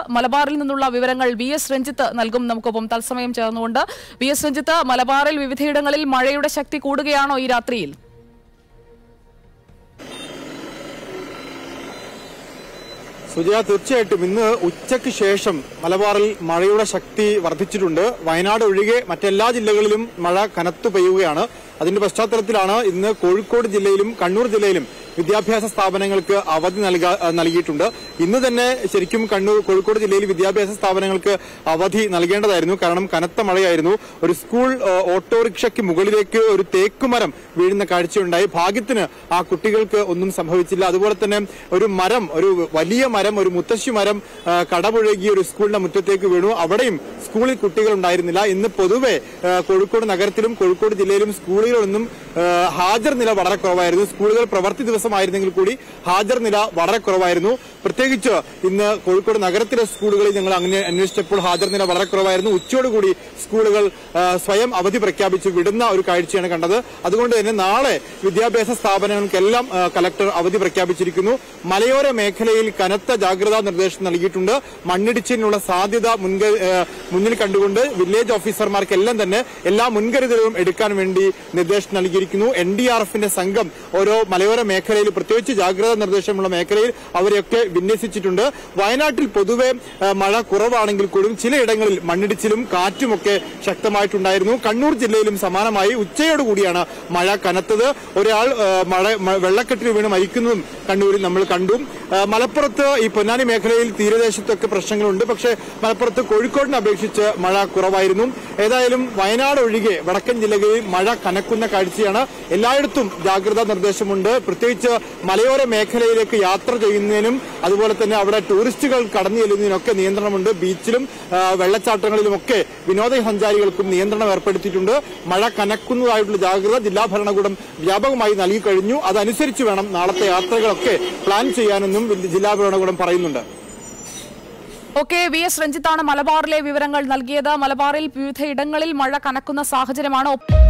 മലബാറിൽ നിന്നുള്ള വിവരങ്ങൾ വി എസ് രഞ്ജിത്ത് നൽകും നമുക്കൊപ്പം തത്സമയം ചേർന്നുകൊണ്ട് വി എസ് രഞ്ജിത്ത് മലബാറിൽ വിവിധയിടങ്ങളിൽ മഴയുടെ ശക്തി കൂടുകയാണോ ഈ രാത്രിയിൽ സുജയ തീർച്ചയായിട്ടും ഇന്ന് ഉച്ചയ്ക്ക് ശേഷം മലബാറിൽ മഴയുടെ ശക്തി വർദ്ധിച്ചിട്ടുണ്ട് വയനാട് ഒഴികെ മറ്റെല്ലാ ജില്ലകളിലും മഴ കനത്തു പെയ്യുകയാണ് അതിന്റെ പശ്ചാത്തലത്തിലാണ് ഇന്ന് കോഴിക്കോട് ജില്ലയിലും കണ്ണൂർ ജില്ലയിലും വിദ്യാഭ്യാസ സ്ഥാപനങ്ങൾക്ക് അവധി നൽകാ നൽകിയിട്ടുണ്ട് ഇന്ന് തന്നെ ശരിക്കും കണ്ണൂർ കോഴിക്കോട് ജില്ലയിൽ വിദ്യാഭ്യാസ സ്ഥാപനങ്ങൾക്ക് അവധി നൽകേണ്ടതായിരുന്നു കാരണം കനത്ത മഴയായിരുന്നു ഒരു സ്കൂൾ ഏഹ്, ഓട്ടോറിക്ഷയ്ക്ക് മുകളിലേക്ക് ഒരു തേക്കുമരം വീഴുന്ന കാഴ്ചയുണ്ടായി ഭാഗ്യത്തിന് ആ കുട്ടികൾക്ക് ഒന്നും സംഭവിച്ചില്ല അതുപോലെ തന്നെ ഒരു മരം ഒരു വലിയ മരം ഒരു മുത്തശ്ശി മരം ആ, കടപുഴകി ഒരു സ്കൂളിന്റെ മുറ്റത്തേക്ക് വീണു അവിടെയും സ്കൂളിൽ കുട്ടികൾ ഉണ്ടായിരുന്നില്ല ഇന്ന് പൊതുവെ ആ, കോഴിക്കോട് നഗരത്തിലും കോഴിക്കോട് ജില്ലയിലും സ്കൂളുകളിലൊന്നും ആ, ഹാജർ നില വളരെ കുറവായിരുന്നു സ്കൂളുകൾ പ്രവർത്തി ദിവസമായിരുന്നെങ്കിൽ കൂടി ഹാജർ നില വളരെ കുറവായിരുന്നു പ്രത്യേകിച്ച് ഇന്ന് കോഴിക്കോട് നഗരത്തിലെ സ്കൂളുകളിൽ ഞങ്ങൾ അങ്ങനെ അന്വേഷിച്ചപ്പോൾ ഹാജർ നില വളരെ കുറവായിരുന്നു ഉച്ചയോടുകൂടി സ്കൂളുകൾ ആ, സ്വയം അവധി പ്രഖ്യാപിച്ച് വിടുന്ന ഒരു കാഴ്ചയാണ് കണ്ടത് അതുകൊണ്ട് തന്നെ നാളെ വിദ്യാഭ്യാസ സ്ഥാപനങ്ങൾക്കെല്ലാം ആ, കലക്ടർ അവധി പ്രഖ്യാപിച്ചിരിക്കുന്നു മലയോര മേഖലയിൽ കനത്ത ജാഗ്രതാ നിർദ്ദേശം നൽകിയിട്ടുണ്ട് മണ്ണിടിച്ചിലിനുള്ള സാധ്യത മുൻക- ആ, മുന്നിൽ കണ്ടുകൊണ്ട് വില്ലേജ് ഓഫീസർമാർക്കെല്ലാം തന്നെ എല്ലാ മുൻകരുതലുകളും എടുക്കാൻ വേണ്ടി നിർദ്ദേശം നൽകിയിരിക്കുന്നു എൻ ഡി ആർ എഫിന്റെ സംഘം ഓരോ മലയോര മേഖലയിൽ പ്രത്യേകിച്ച് ജാഗ്രതാ നിർദ്ദേശമുള്ള മേഖലയിൽ അവരെയൊക്കെ വിന്യസിച്ചിട്ടുണ്ട് വയനാട്ടിൽ പൊതുവെ ആ, മഴ കുറവാണെങ്കിൽ കൂടി ചിലയിടങ്ങളിൽ മണ്ണിടിച്ചിലും കാറ്റുമൊക്കെ ശക്തമായിട്ടുണ്ടായിരുന്നു കണ്ണൂർ ജില്ലയിലും സമാനമായി ഉച്ചയോടുകൂടിയാണ് മഴ കനത്തത് ഒരാൾ ആ, മഴ മ- വെള്ളക്കെട്ടിൽ വീണ് മരിക്കുന്നതും കണ്ണൂരിൽ നമ്മൾ കണ്ടു ആ, മലപ്പുറത്ത് ഈ പൊന്നാനി മേഖലയിൽ തീരദേശത്തൊക്കെ പ്രശ്നങ്ങളുണ്ട് പക്ഷേ മലപ്പുറത്ത് കോഴിക്കോടിനെ അപേക്ഷിച്ച് മഴ കുറവായിരുന്നു ഏതായാലും വയനാട് ഒഴികെ വടക്കൻ ജില്ലകളിൽ മഴ കനക്കുന്ന കാഴ്ചയാണ് എല്ലായിടത്തും ജാഗ്രതാ നിർദ്ദേശമുണ്ട് പ്രത്യേകിച്ച് മലയോര മേഖലയിലേക്ക് യാത്ര ചെയ്യുന്നതിനും അതുപോലെ തന്നെ അവിടെ ടൂറിസ്റ്റുകൾ കടന്നു ചെല്ലുന്നതിനൊക്കെ നിയന്ത്രണമുണ്ട് ബീച്ചിലും ആ, വെള്ളച്ചാട്ടങ്ങളിലുമൊക്കെ വിനോദസഞ്ചാരികൾക്കും നിയന്ത്രണം ഏർപ്പെടുത്തിയിട്ടുണ്ട് മഴ കനക്കുന്നതായിട്ടുള്ള ജാഗ്രത ജില്ലാ ഭരണകൂടം വ്യാപകമായി നൽകി കഴിഞ്ഞു അതനുസരിച്ച് വേണം നാളത്തെ യാത്രകളൊക്കെ പ്ലാൻ ചെയ്യാനെന്നും ജില്ലാ ഭരണകൂടം പറയുന്നുണ്ട് ഓക്കെ വി എസ് രഞ്ജിത്താണ് മലബാറിലെ വിവരങ്ങൾ നൽകിയത് മലബാറിൽ വിവിധ ഇടങ്ങളിൽ മഴ കനക്കുന്ന സാഹചര്യമാണ്